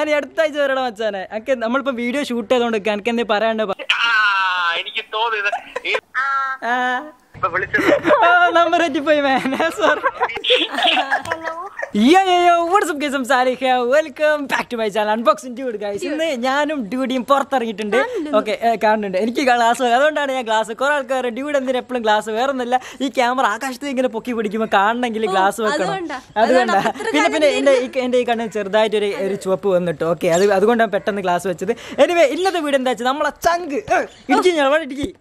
ഞാൻ ഈ അടുത്ത ആഴ്ച വരണം മച്ചാനെ എനിക്ക് നമ്മളിപ്പോ വീഡിയോ ഷൂട്ട് ചെയ്തോണ്ട് നിൽക്കാം എനിക്ക് എന്തേ പറയാണ്ട് പ- ആ എനിക്ക് തോന്നിയത് ഈ ആ. ഇപ്പൊ വിളിച്ചത് ആ, നമ്പർ തെറ്റിപ്പോയി മാൻ സോറി യോ യോ യോ വാട്സ്ആപ്പ് കേസും Saliha welcome back to my channel unboxing dude guys ഇന്ന് ഞാനും ഡ്യൂഡിയും പുറത്തിറങ്ങിയിട്ടുണ്ട് ഓക്കെ കാണുന്നുണ്ട് എനിക്ക് ഗ്ലാസ് അതുകൊണ്ടാണ് ഞാൻ ഗ്ലാസ് കുറെ ആൾക്കാർ ഡ്യൂഡ് എന്തിനാ എപ്പോഴും ഗ്ലാസ് വേറെ ഒന്നുമില്ല ഈ ക്യാമറ ആകാശത്ത് ഇങ്ങനെ പൊക്കി പിടിക്കുമ്പോൾ കാണണമെങ്കിൽ ഗ്ലാസ് വെക്കണം അതുകൊണ്ടാ. അതുകൊണ്ടാ അതുകൊണ്ടാ. പിന്നെ പിന്നെ എന്റെ ഈ എന്റെ ഈ കണ്ണിൽ ചെറുതായിട്ട് ഒരു ഒരു ചുവപ്പ് വന്നിട്ട് ഓക്കെ അത് അതുകൊണ്ടാണ് പെട്ടെന്ന് ഗ്ലാസ് വെച്ചത് എനിവേ ഇന്നത്തെ വീട് എന്താ വെച്ചാൽ നമ്മളെ ചങ്ക് ഇടിച്ചു ഞാൻ അവിടെ ഇടിക്കി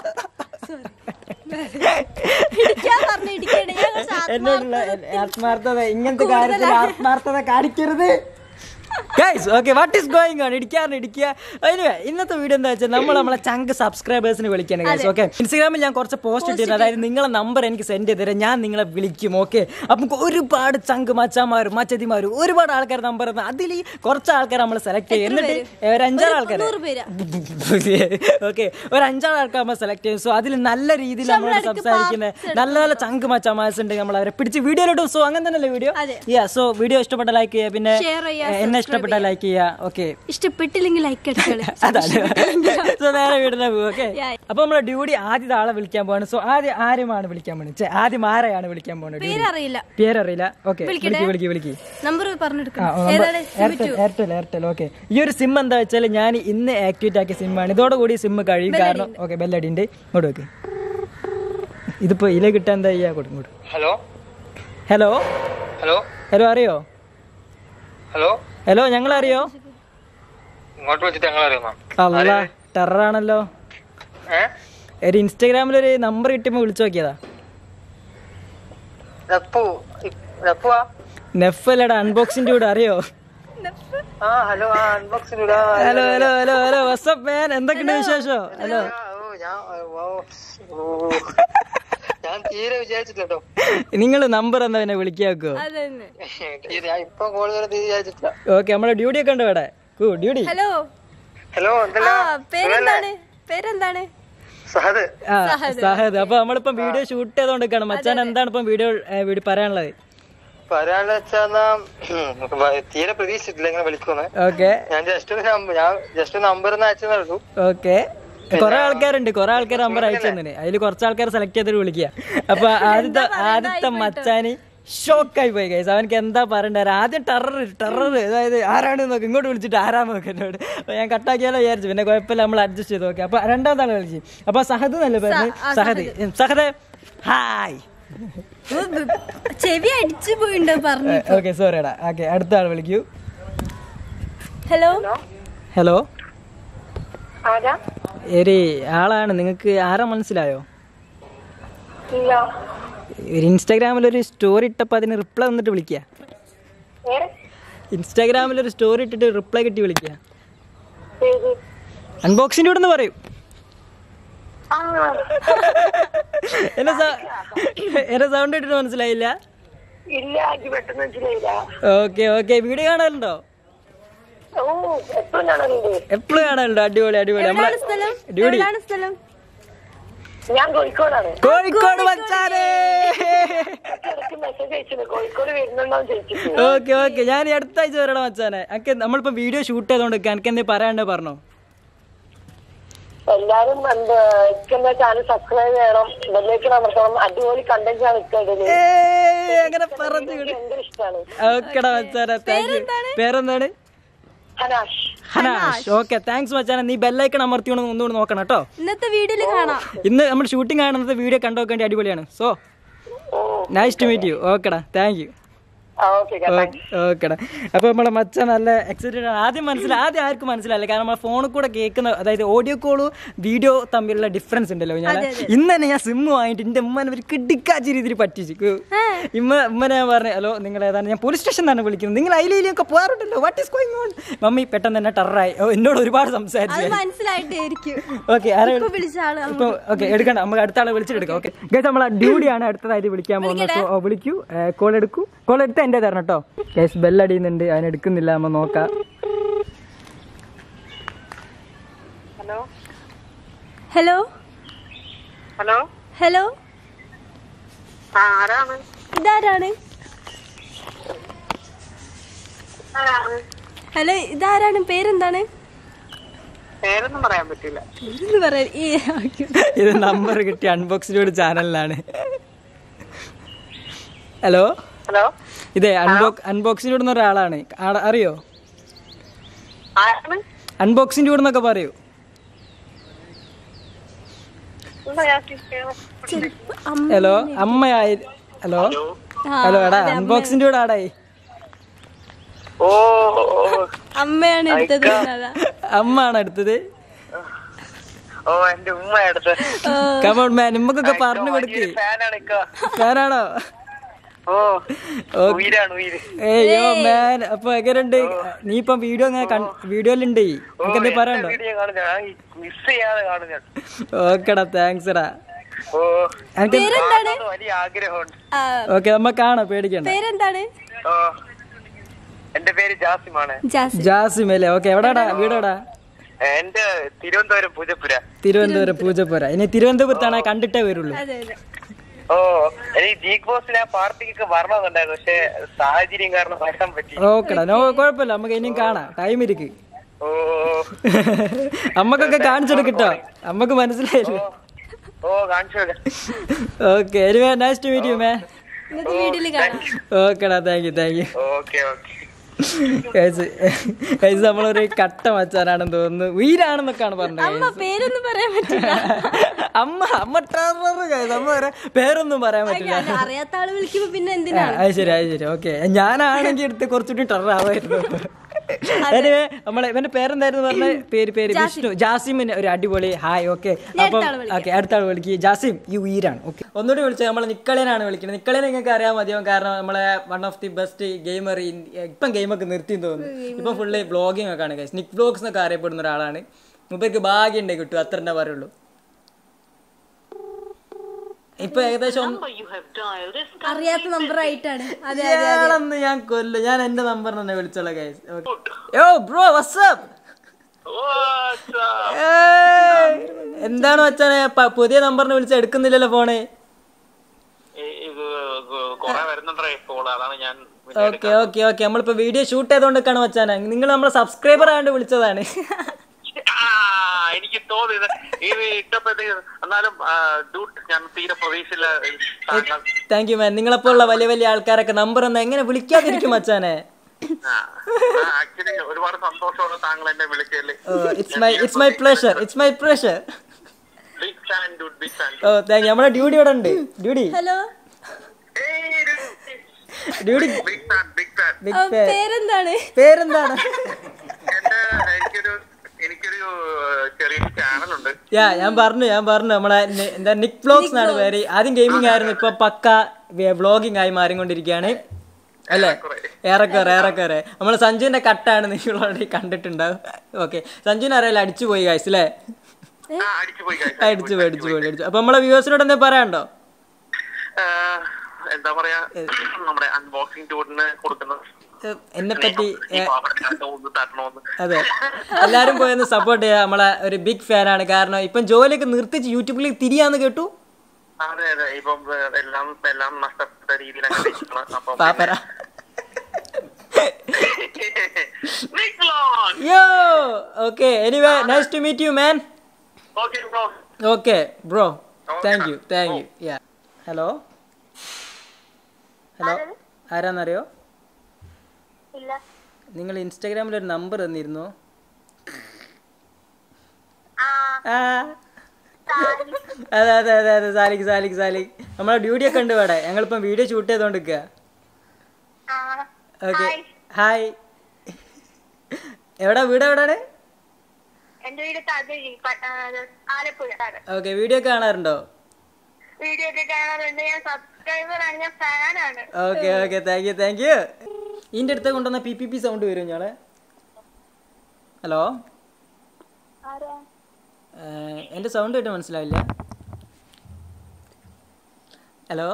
ഇടിക്കാൻ പറഞ്ഞു ഇടിക്കണേ ഞാൻ കുറച്ച് എന്നോടുള്ള ആത്മാർത്ഥത ഇങ്ങനത്തെ കാര്യത്തിൽ ആത്മാർത്ഥത കാണിക്കരുത് guys okay what is going on ഇടിക്കാറിന് ഇടിക്കുക അതിന് ഇന്നത്തെ വീഡിയോ എന്താ വെച്ചാൽ നമ്മൾ നമ്മളെ ചങ്ക് സബ്സ്ക്രൈബേഴ്സിന് വിളിക്കണം ഗൈസ് ഓക്കെ ഇൻസ്റ്റാഗ്രാമിൽ ഞാൻ കുറച്ച് പോസ്റ്റ് ഇട്ടിരുന്നു അതായത് നിങ്ങളെ നമ്പർ എനിക്ക് സെൻഡ് ചെയ്ത് തരാം ഞാൻ നിങ്ങളെ വിളിക്കും ഓക്കെ അപ്പം ഒരുപാട് ചങ്ക് മച്ചാമാരും മച്ചതിമാരും ഒരുപാട് ആൾക്കാർ നമ്പർ അതിൽ ഈ കുറച്ച് ആൾക്കാർ നമ്മൾ സെലക്ട് ചെയ്യും എന്നിട്ട് ഒരു അഞ്ചാറ് ആൾക്കാർ നൂറ് പേരാ ഓക്കെ ഒരു അഞ്ചാറ് ആൾക്കാർ നമ്മൾ സെലക്ട് ചെയ്യും സോ അതിൽ നല്ല രീതിയിൽ നമ്മളോട് സംസാരിക്കുന്ന നല്ല നല്ല ചങ്ക് മച്ചാമാസ് ഉണ്ട് നമ്മൾ അവരെ പിടിച്ച് വീഡിയോയിലിടും സോ അങ്ങനെ തന്നെയല്ലേ വീഡിയോ അതെ. യാ സോ വീഡിയോ ഇഷ്ടപ്പെട്ട ലൈക്ക് ചെയ്യുക പിന്നെ Share ചെയ്യുക, എ, എന്നെ ഇഷ്ടപ്പെട്ട ലൈക്ക് ചെയ്യുക ഓക്കെ ഇഷ്ടപ്പെട്ടില്ലെങ്കിൽ ലൈക്ക് അടിച്ചോളെ അതാണ് സോ നേരെ വീടിനെ പോകും ഓക്കെ Yeah. അപ്പൊ നമ്മളെ ഡ്യൂട്ടി ആദ്യത്തെ ആളെ വിളിക്കാൻ പോവാണ് സോ ആദ്യം ആരുമാണ് വിളിക്കാൻ പോകുന്നത് ഛെ, ആദ്യം ആരെയാണ് വിളിക്കാൻ പോകുന്നത് ഡ്യൂട്ടി പേരറിയില്ല പേരറിയില്ല ഓക്കെ വിളിക്കട്ടെ? വിളിക്ക് വിളിക്ക് വിളിക്ക് നമ്പർ ആ, പറഞ്ഞെടുക്കണം നമ്പർ ഏതാണ് എയർടെൽ എയർടെൽ എയർടെൽ ഓക്കെ ഈ ഒരു സിം എന്താ വെച്ചാൽ ഞാൻ ഇന്ന് ആക്ടിവേറ്റ് ആക്കിയ സിമ്മാണ് ഇതോടുകൂടി സിം കഴിയും കാരണം ഓക്കെ ബെല്ലടി ഉണ്ട് ഇങ്ങോട്ട് വെക്ക് ഇതിപ്പോ ഇല കിട്ടാൻ എന്താ ചെയ്യാ കൊടുക്കും ഇങ്ങോട്ട് ഹലോ ഹലോ ഹലോ ഹലോ അറിയോ ഹലോ ഹലോ ഞങ്ങൾ അറിയോ ഇങ്ങോട്ട് വിളിച്ചിട്ട് ഞങ്ങൾ അറിയുന്നോ അല്ല ടെററാണല്ലോ ഏ ഒരു ഇൻസ്റ്റാഗ്രാമിൽ ഒരു നമ്പർ കിട്ടിയപ്പോ വിളിച്ചു നോക്കിയതാ രപ്പു രപ്പുവാ നെഫല്ലടാ അൺബോക്സിന്റെ കൂടെ അറിയോ ആ ഹലോ ആ അൺബോക്സിലൂടെ hello hello hello hello what's up man എന്തൊക്കെയുണ്ട് വിശേഷം ഹലോ ഞാൻ ഓ, ഓ. ഞാൻ തീരെ വിചാരിച്ചിട്ടോ നിങ്ങൾ നമ്പർ എന്താ പിന്നെ വിളിക്കാക്കോ അതന്നെ ഞാൻ ഇപ്പൊ കോൾ ചെയ്ത് തീരെ വിചാരിച്ചിട്ടില്ല ഓക്കെ നമ്മളെ ഡ്യൂട്ടി ഒക്കെ ഉണ്ട് ഇവിടെ കൂ ഡ്യൂട്ടി ഹലോ ഹലോ ആ എന്തല്ല പേരെന്താണ് പേരെന്താണ് സഹദ് ആ സഹദ് അപ്പൊ നമ്മളിപ്പം വീഡിയോ ഷൂട്ട് ചെയ്തോണ്ടിരിക്കണം മച്ചാൻ എന്താണ് ഇപ്പം വീഡിയോ വീഡിയോ പറയാനുള്ളത് പറയാന്ന് വെച്ചാ തീരെ പ്രതീക്ഷിച്ചിട്ടില്ല ഇങ്ങനെ വിളിക്കുന്ന് ഓക്കെ ഞാൻ ജസ്റ്റ് ഒരു നമ്പർ ഞാൻ ജസ്റ്റ് നമ്പർ ഒന്ന് അയച്ചു നടന്നു ഓക്കെ കുറെ ആൾക്കാരുണ്ട് കുറെ ആൾക്കാർ നമ്പർ അയച്ചു തന്നെ അതിൽ കുറച്ച് ആൾക്കാർ സെലക്ട് ചെയ്തിട്ട് വിളിക്കുക അപ്പൊ ആദ്യത്തെ ആദ്യത്തെ മച്ചാന് ഷോക്കായി പോയി കൈസ് അവനക്ക് എന്താ പറയണ്ടേ ആദ്യം ടെറർ ടെറർ അതായത് ആരാണ് നോക്കി ഇങ്ങോട്ട് വിളിച്ചിട്ട് ആരാന്ന് നോക്കി എന്നോട് അപ്പൊ ഞാൻ കട്ടാക്കിയാലോ വിചാരിച്ചു പിന്നെ കുഴപ്പമില്ല നമ്മൾ അഡ്ജസ്റ്റ് ചെയ്ത് നോക്കി അപ്പൊ രണ്ടാമത്തെ ആളെ വിളിച്ചു അപ്പൊ സഹദ് നല്ല പേര് സഹദ് സഹദ് ഹായ് ഓ, ബ്- ചെവി അടിച്ചു പോയിണ്ടോ പറഞ്ഞു ഓക്കെ സോറി എടാ ഓക്കെ അടുത്ത ആൾ വിളിക്കൂ ഹലോ ഹലോ ആരാ ഒരു ആളാണ് നിങ്ങൾക്ക് ആരാ മനസ്സിലായോ ഇല്ല ഒരു ഇൻസ്റ്റാഗ്രാമിൽ ഒരു സ്റ്റോറി ഇട്ടപ്പോൾ അതിന് റിപ്ലൈ തന്നിട്ട് വിളിക്കുക ഏ ഇൻസ്റ്റാഗ്രാമിൽ ഒരു സ്റ്റോറി ഇട്ടിട്ട് റിപ്ലൈ കിട്ടി വിളിക്കുക ഏത് അൺബോക്സിൻ്റെ കൂടെ പറയൂ ആ എന്നെ സ- എന്നെ സൗണ്ട് ഇട്ടിട്ട് മനസ്സിലായില്ല ഇല്ല എനിക്ക് പെട്ടെന്ന് മനസ്സിലായില്ല ഓക്കെ ഓക്കെ വീഡിയോ കാണാറുണ്ടോ ഓ എപ്പോഴും കാണലുണ്ട് എപ്പോഴും കാണാറുണ്ടോ അടിപൊളി അടിപൊളി നമ്മളെ എവിടെയാണ് സ്ഥലം ഡ്യൂട്ടി എവിടെയാണ് സ്ഥലം ഞാൻ കോഴിക്കോടാണ് കോഴിക്കോട് വച്ചാലേ ഇടയ്ക്ക് മെസ്സേജ് അയച്ചിരുന്നു കോഴിക്കോട് വരുന്നുണ്ടോന്ന് ചോദിച്ചിട്ട് ഓക്കെ ഓക്കെ ഞാൻ ഈ അടുത്ത ആഴ്ച വരണം മച്ചാനെ എനിക്ക് നമ്മളിപ്പോ വീഡിയോ ഷൂട്ട് ചെയ്തോണ്ട് എനിക്ക് എന്തേ പറയാണ്ട് പറഞ്ഞോ എല്ലാരും എന്താ എന്താ ചാനൽ സബ്സ്ക്രൈബ് ചെയ്യണം ബെല്ലേക്ക് അമർത്തണം അടിപൊളി കണ്ടന്റ് ആണ് ഇട്ടതില് ഏയ് അങ്ങനെ പറഞ്ഞു എനിക്ക് ഭയങ്കര ഇഷ്ടമാണ് ഓക്കെടാ മച്ചാനെ താങ്ക് യു പേരെന്താണ് ഹനാഷ് ഹനാഷ് ഓക്കെ താങ്ക്സ് മച്ചാനെ നീ ബെല്ലൈക്കൺ അമർത്തിയോണ്ട് ഒന്നുകൂടി നോക്കണം കേട്ടോ ഇന്നത്തെ വീഡിയോയിൽ കാണാം ഇന്ന് നമ്മൾ ഷൂട്ടിംഗ് കാണുന്നത് വീഡിയോ കണ്ടോക്കേണ്ടി അടിപൊളിയാണ് so oh nice to meet you ഓക്കെടാ താങ്ക് യു ആ ഓക്കെ ഓക്കെടാ അപ്പൊ നമ്മളെ മച്ച നല്ല എക്സൈറ്റഡ് ആണ് ആദ്യം മനസ്സിലായി ആദ്യം ആർക്കും മനസ്സിലായില്ല കാരണം നമ്മളെ ഫോണിൽ കൂടെ കേൾക്കുന്ന അതായത് ഓഡിയോ കോളും വീഡിയോ തമ്മിലുള്ള ഡിഫറൻസ് ഉണ്ടല്ലോ ഞാൻ ഇന്ന് തന്നെ ഞാൻ സിം വാങ്ങിയിട്ട് എന്റെ ഉമ്മനെ ഒരു കിടിക്കാച്ച രീതിയിൽ പറ്റിച്ചു ഇമ്മ ഉമ്മനെ ഞാൻ പറഞ്ഞു ഹലോ നിങ്ങൾ ഏതാണ് ഞാൻ പോലീസ് സ്റ്റേഷൻ തന്നെ വിളിക്കുന്നത് നിങ്ങൾ അതിലൊക്കെ പോകാറുണ്ടല്ലോ what is going on mummy പെട്ടെന്ന് തന്നെ ടെററായി ഓ എന്നോട് ഒരുപാട് അത് സംസാരിച്ചു മനസ്സിലായിട്ടായിരിക്കും ഓക്കെ ആരാ ഇപ്പൊ വിളിച്ച ആള് ഇപ്പൊ ഓക്കെ എടുക്കണ്ട നമുക്ക് അടുത്ത ആളെ വിളിച്ചെടുക്കാം ഓക്കെ ഗൈസ് നമ്മളെ ഡ്യൂട്ടിയാണ് അടുത്തതായിട്ട് വിളിക്കാൻ പോകുന്നത് സോ വിളിക്കൂ കോൾ എടുക്കൂ കോൾ എടുത്ത് എന്റെ തരണം കേട്ടോ ഗൈസ് ബെല്ലടിയുന്നുണ്ട് അതിന് എടുക്കുന്നില്ല നമ്മ നോക്കാം ഹലോ ഹലോ ഹലോ ഹലോ ആ ആരാണ് ഇതാരാണ് ആരാണ് ഹലോ ഇതാരാണ് പേരെന്താണ് പേരൊന്നും പറയാൻ പറ്റില്ല പേരെന്ന് പറയാൻ ഈ ഓക്കേ. ഇത് നമ്പർ കിട്ടിയ അൺബോക്സിലൂടെ ചാനലിലാണ് ഹലോ ഹലോ ഇതെ അൺബോക്സ് അൺബോക്സിൻ്റെ ഇവിടുന്ന് ഒരാളാണ് ആളെ അറിയോ ആരാണ് അൺബോക്സിൻ്റെ ഇവിടുന്നൊക്കെ പറയൂ എന്താ ഞാൻ ചിരിക്കുന്നത്? ചിലപ്പോ അമ്മ ഹലോ അമ്മയായി ഹലോ ഹലോ എടാ അൺബോക്സിൻ്റെ കൂടെ ആടായി ഓ അമ്മയാണ് എടുത്തത് അതാ. അമ്മ ആണ് എടുത്തത് ഓ എന്റെ ഉമ്മ എടുത്ത് കമോൺ മാൻ നിമ്മക്കൊക്കെ പറഞ്ഞു കൊടുക്ക് ഫാനാണ് ഇക്ക ഫാനാണോ ഓ ഓ ഉയരാണ് ഉയര് ഏയ്യോ മാൻ അപ്പൊ എങ്ങനെയുണ്ട് നീ ഇപ്പം വീഡിയോ അങ്ങനെ വീഡിയോയിലുണ്ട് നമുക്ക് എന്തെങ്കിലും പറയണ്ടോ വീഡിയോ കാണും ഞാൻ മിസ് ചെയ്യാതെ കാണും ഞാൻ ഓക്കെടാ താങ്ക്സ് എടാ ഓ എനിക്ക് കാണണമെന്ന് വലിയ ആഗ്രഹമുണ്ട് ആ, ഓക്കെ നമ്മ കാണാം പേടിക്കണ്ട പേരെന്താണ് ഓ എന്റെ പേര് ജാസിമാണ് ജാസി ജാസിം അല്ലേ ഓക്കെ എവിടെടാ വീടെടാ എന്റെ തിരുവനന്തപുരം പൂജപ്പുര തിരുവനന്തപുരം പൂജപ്പുര ഇനി തിരുവനന്തപുരത്താണ് കണ്ടിട്ടേ വരുള്ളൂ അതെ അതെ ഓ എനിക്ക് ജീക് ബോസിന് ആ പാർട്ടിക്കൊക്കെ വരണമെന്നുണ്ടായിരുന്നു പക്ഷെ സാഹചര്യം കാരണം വരാൻ പറ്റി ഓക്കെടാ നോ കുഴപ്പമില്ല നമുക്ക് ഇനിയും കാണാം ടൈം ഇരിക്ക് ഓ അമ്മക്കൊക്കെ കാണിച്ചെടുക്കട്ടോ അമ്മക്ക് മനസ്സിലായില്ലേ ഓ കാണിച്ചു okay anyway nice to meet you may ഇന്നത്തെ വീട്ടിൽ കാണാം ഓക്കെടാ thank you thank you okay okay guys നമ്മളൊരു കട്ട മച്ചാനാണെന്ന് തോന്നുന്നു ഉയരാണെന്നൊക്കെയാണ് പറഞ്ഞത് അമ്മ പേരൊന്നും പറയാൻ പറ്റില്ല അമ്മ അമ്മ ടെറർ guys. അമ്മ പറയാ പേരൊന്നും പറയാൻ പറ്റില്ല അത് അറിയാത്ത ആള് വിളിക്കുമ്പോ പിന്നെ ആ, എന്തിനാ അത് ശരി അത് ശരി ഓക്കെ ഞാനാണെങ്കിൽ എടുത്ത് കുറച്ചുകൂടി ടെറർ ആവായിരുന്നു Anyway, നമ്മളെ ഇവന്റെ പേരെന്തായിരുന്നു പറഞ്ഞ പേര് പേര് വിഷ്ണു ജാസിമിന് ഒരു അടിപൊളി ഹായ് ഓക്കെ അപ്പം ഓക്കെ അടുത്ത ആൾ വിളിക്കുക ജാസിം ഈ ഉയരാണ് ഓക്കെ ഒന്നുകൂടി വിളിച്ചത് നമ്മളെ നിക്കളേനാണ് വിളിക്കുന്നത് നിക്കളേനെ നിങ്ങൾക്ക് അറിയാൻ മതിയാവും കാരണം നമ്മളെ one of the best gamer ഇപ്പം ഗെയിമൊക്കെ നിർത്തി തോന്നുന്നു ഇപ്പം ഫുള്ള് വ്ളോഗിങ് ഒക്കെ ആണ് ഗൈസ് നിക് വ്ളോഗ്സ് എന്നൊക്കെ അറിയപ്പെടുന്ന ഒരാളാണ് മുമ്പേക്ക് ഭാഗ്യം ഉണ്ടെങ്കിൽ കിട്ടും അത്ര തന്നെ പറയുള്ളൂ ഇപ്പൊ ഏകദേശം ഒന്ന് അറിയാത്ത നമ്പർ ആയിട്ടാണ് അതെ ഇയാളെന്ന് ഞാൻ കൊല്ലും ഞാൻ എന്റെ നമ്പർ തന്നെ വിളിച്ചോളാം ഗൈസ് യോ ബ്രോ വാട്സ്ആപ്പ് എന്താണ് വെച്ചാനെ പുതിയ നമ്പറിന് വിളിച്ച് എടുക്കുന്നില്ലല്ലോ ഫോണ് ഇത് കൊറേ വരുന്നുണ്ടേ കോൾ അതാണ് ഞാൻ ഓക്കെ ഓക്കെ ഓക്കെ നമ്മളിപ്പോ വീഡിയോ ഷൂട്ട് ചെയ്തോണ്ടൊക്കെയാണ് വെച്ചാനെ നിങ്ങൾ നമ്മളെ സബ്സ്ക്രൈബർ ആയതുകൊണ്ട് വിളിച്ചതാണ് ആ, എനിക്ക് തോന്നി ഇത് ഇത് ഇട്ടപ്പോഴത്തേക്ക് എന്നാലും ഡൂട്ട് ഞാൻ തീരെ പ്രതീക്ഷയില്ല താങ്കൾ താങ്ക് യു മാൻ നിങ്ങളെപ്പോലുള്ള വലിയ വലിയ ആൾക്കാരൊക്കെ നമ്പർ ഒന്ന് എങ്ങനെ വിളിക്കാതിരിക്കും മച്ചാനെ ആക്ച്വലി ഒരുപാട് സന്തോഷമാണ് താങ്കൾ എന്നെ വിളിച്ചതില് it's my it's my pleasure it's my pleasure big fan dude big fan oh thank you നമ്മളെ ഡ്യൂട്ടി ഇവിടെ ഉണ്ട് ഡ്യൂട്ടി ഹലോ ഡ്യൂട്ടി big fan big fan big fan പേരെന്താണ് പേരെന്താണ് എന്റെ എനിക്കൊരു എനിക്കൊരു ചെറിയ ചാനലുണ്ട് യാ ഞാൻ പറഞ്ഞു ഞാൻ പറഞ്ഞു നമ്മളെ നി- എന്താ നിക് വ്ലോഗ്സ് എന്നാണ് പേര് ആദ്യം ഗെയിമിംഗ് ആയിരുന്നു ഇപ്പൊ പക്ക വ്ളോഗിംഗ് ആയി മാറിക്കൊണ്ടിരിക്കുകയാണ് അല്ലേ ഏറെക്കുറെ ഏറെക്കുറെ നമ്മളെ സഞ്ജുവിന്റെ കട്ടാണ് നിങ്ങൾ ഓൾറെഡി കണ്ടിട്ടുണ്ടാവും ഓക്കെ സഞ്ജുവിന് അറിയാലോ അടിച്ചു പോയി കാശ് അല്ലേ ആ അടിച്ചു പോയി guys. അടിച്ചു പോയി അടിച്ചു പോയി അടിച്ചു അപ്പൊ നമ്മളെ വ്യൂവേഴ്സിനോട് എന്താ പറയാണ്ടോ ആ, എന്താ പറയാ നമ്മുടെ അൺബോക്സിംഗ് ടൂറിന് കൊടുക്കുന്ന എന്നെ പറ്റി ഈ പാവപ്പെട്ട ഒന്ന് തരണമെന്ന് അതെ എല്ലാരും പോയി ഒന്ന് സപ്പോർട്ട് ചെയ്യാം നമ്മളെ ഒരു ബിഗ് ഫാനാണ് കാരണം ഇപ്പം ജോലിയൊക്കെ നിർത്തിച്ച് യൂട്യൂബിലേക്ക് തിരിയാന്ന് കേട്ടു അതെ അതെ ഇപ്പം ഏ, എല്ലാം എല്ലാം നഷ്ടപ്പെട്ട രീതിയിൽ അങ്ങനെ ഇരിക്കണം. അപ്പം പാപ്പര നിക്ലോൺ! Yo okay anyway nice to meet you man Okay, bro. Okay bro thank you thank you yeah hello hello ആരാന്നറിയോ ഇല്ല നിങ്ങൾ ഇൻസ്റ്റാഗ്രാമിൽ ഒരു നമ്പർ തന്നിരുന്നു ആ ആ അതെ അതെ അതെ അതെ സാലിക് സാലിക് സാലിക് നമ്മളെ ഡ്യൂട്ടി ഒക്കെ ഉണ്ട് ഇവിടെ ഞങ്ങളിപ്പം വീഡിയോ ഷൂട്ട് ചെയ്തോണ്ടിരിക്കുക ആ ഓക്കെ ഹായ് എവിടെ വീട് എവിടെയാണ് എന്റെ വീട് തകഴി പ- ആ, ആലപ്പുഴ ഓക്കെ വീഡിയോ കാണാറുണ്ടോ വീഡിയോ ഒക്കെ കാണാറുണ്ട് ഞാൻ സബ്സ്ക്രൈബറാണ് ഞാൻ ഫാനാണ് okay okay thank you thank you ഇതിൻ്റെ അടുത്ത് കൊണ്ടുവന്ന പി പി പി സൗണ്ട് വരും ഞങ്ങളെ ഹലോ ആരാ എൻ്റെ സൗണ്ട് കേട്ട് മനസ്സിലാവില്ല ഹലോ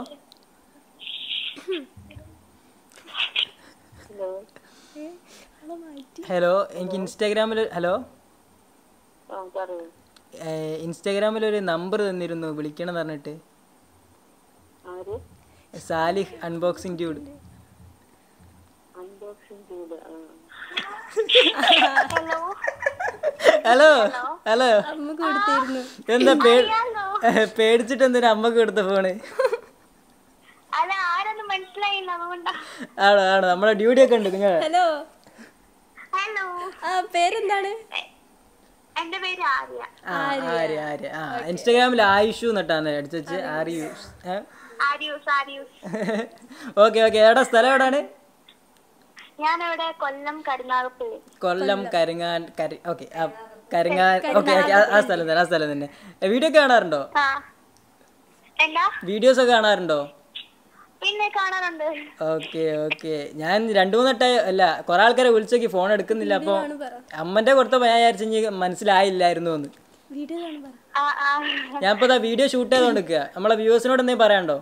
ഹലോ എനിക്ക് ഇൻസ്റ്റാഗ്രാമിൽ ഹലോ ആ പറയൂ ഇൻസ്റ്റാഗ്രാമിൽ ഒരു നമ്പർ തന്നിരുന്നു വിളിക്കണം എന്ന് പറഞ്ഞിട്ട് ആര് സാലിഹ് അൺബോക്സിംഗ് ഡ്യൂഡ് അൺബോക്സിംഗ് ചെയ്ത് ഹലോ ഹലോ ഹലോ അമ്മ കൊടുത്തിരുന്നു എന്താ പേ- പേടിച്ചിട്ട് എന്തിനാ അമ്മക്ക് കൊടുത്ത ഫോണ് അല്ല ആരൊന്നും മനസ്സിലായില്ല അതുകൊണ്ടാ ആണോ ആണോ നമ്മളെ ഡ്യൂട്ടി ഒക്കെ ഉണ്ട് നിങ്ങൾ ഹലോ ഹലോ ആ പേരെന്താണ് എന്റെ പേര് ആര്യ ആ ആര്യ ആര്യ ആ ഇൻസ്റ്റാഗ്രാമിൽ ആയുഷു എന്നിട്ടാണ് അടിച്ചു വെച്ച് ആര്യൂസ് ആര്യൂസ് ആര്യൂസ് ഓക്കെ ഓക്കെ എവിടെ സ്ഥലം എവിടാണ് ഞാനിവിടെ കൊല്ലം കരുനാഗപ്പള്ളി കൊല്ലം കരിങ്ങാൻ കരി ഓക്കെ കരിങ്ങാൻ ഓക്കെ ഓക്കെ ആ സ്ഥലം തന്നെ ആ സ്ഥലം തന്നെ വീഡിയോ ഒക്കെ കാണാറുണ്ടോ ആ എന്താ വീഡിയോസ് ഒക്കെ കാണാറുണ്ടോ പിന്നെ കാണാറുണ്ട് ഓക്കെ ഓക്കെ ഞാൻ രണ്ടു മൂന്നെട്ടായി അല്ല കുറെ ആൾക്കാരെ വിളിച്ചോക്കി ഫോൺ എടുക്കുന്നില്ല അപ്പൊ അമ്മന്റെ കൊടുത്തപ്പോ ഞാൻ വിചാരിച്ചു ഇനി മനസ്സിലായില്ലായിരുന്നു എന്ന് വീഡിയോ കാണാൻ പറ ആ ആ ഞാൻ ഇപ്പൊ വീഡിയോ ഷൂട്ട് ചെയ്തോണ്ട് നിൽക്കുക നമ്മളെ വ്യൂവേഴ്സിനോട് എന്തെങ്കിലും പറയാനുണ്ടോ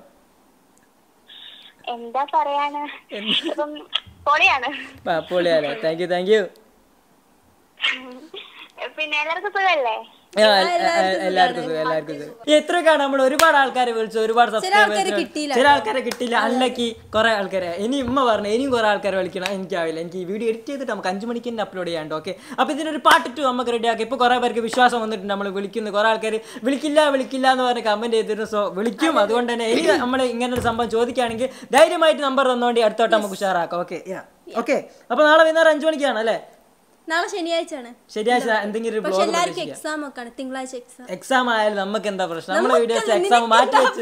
എന്താ പറയാന് ഇപ്പം പൊളിയാണ് ആ, പൊളിയാലേ താങ്ക് യു താങ്ക് യു പിന്നെ എല്ലാവർക്കും സുഖല്ലേ എല്ലാവർക്കും സുഖം എല്ലാവർക്കും സുഖം എത്രയൊക്കെയാണ് നമ്മൾ ഒരുപാട് ആൾക്കാരെ വിളിച്ചു ഒരുപാട് സബ്സ്ക്രൈബേഴ്സ് കിട്ടിയില്ല ചില ആൾക്കാരെ കിട്ടിയില്ല അല്ലക്കി കുറെ ആൾക്കാരെ ഇനി ഉമ്മ പറഞ്ഞു ഇനിയും കുറെ ആൾക്കാരെ വിളിക്കണം എനിക്കാവില്ല എനിക്ക് ഈ വീഡിയോ എഡിറ്റ് ചെയ്തിട്ട് നമുക്ക് അഞ്ച് മണിക്ക് തന്നെ അപ്ലോഡ് ചെയ്യാണ്ട് ഓക്കെ അപ്പൊ ഇതിനൊരു പാർട്ട് ടു നമുക്ക് റെഡി ആക്കി ഇപ്പൊ കുറെ പേർക്ക് വിശ്വാസം വന്നിട്ടുണ്ട് നമ്മൾ വിളിക്കുന്നു കുറെ ആൾക്കാർ വിളിക്കില്ല വിളിക്കില്ല എന്ന് പറഞ്ഞ് കമന്റ് ചെയ്തിരുന്നു സോ വിളിക്കും അതുകൊണ്ട് തന്നെ ഇനി നമ്മൾ ഇങ്ങനെ ഒരു സംഭവം ചോദിക്കുകയാണെങ്കിൽ ധൈര്യമായിട്ട് നമ്പർ തന്നോണ്ടി അടുത്തോട്ട് നമുക്ക് ഉഷാറാക്കാം ഓക്കെ ഓക്കെ അപ്പൊ നാളെ വൈകുന്നേരം അഞ്ചു മണിക്കാണ് അല്ലേ നാളെ ശനിയാഴ്ച ആണ് ശനിയാഴ്ച എന്തെങ്കിലും ഒരു പക്ഷെ ബ്ലോഗ് എല്ലാവർക്കും എക്സാം ഒക്കെ ആണ് തിങ്കളാഴ്ച എക്സാം എക്സാം ആയാലും നമുക്ക് എന്താ പ്രശ്നം നമ്മളെ വീഡിയോസ് എക്സാം മാറ്റി വെച്ച്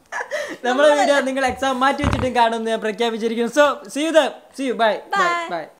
നമ്മളെ വീഡിയോ നിങ്ങൾ എക്സാം മാറ്റി വെച്ചിട്ടും കാണുമെന്ന് ഞാൻ പ്രഖ്യാപിച്ചിരിക്കുന്നു so see you see you bye bye by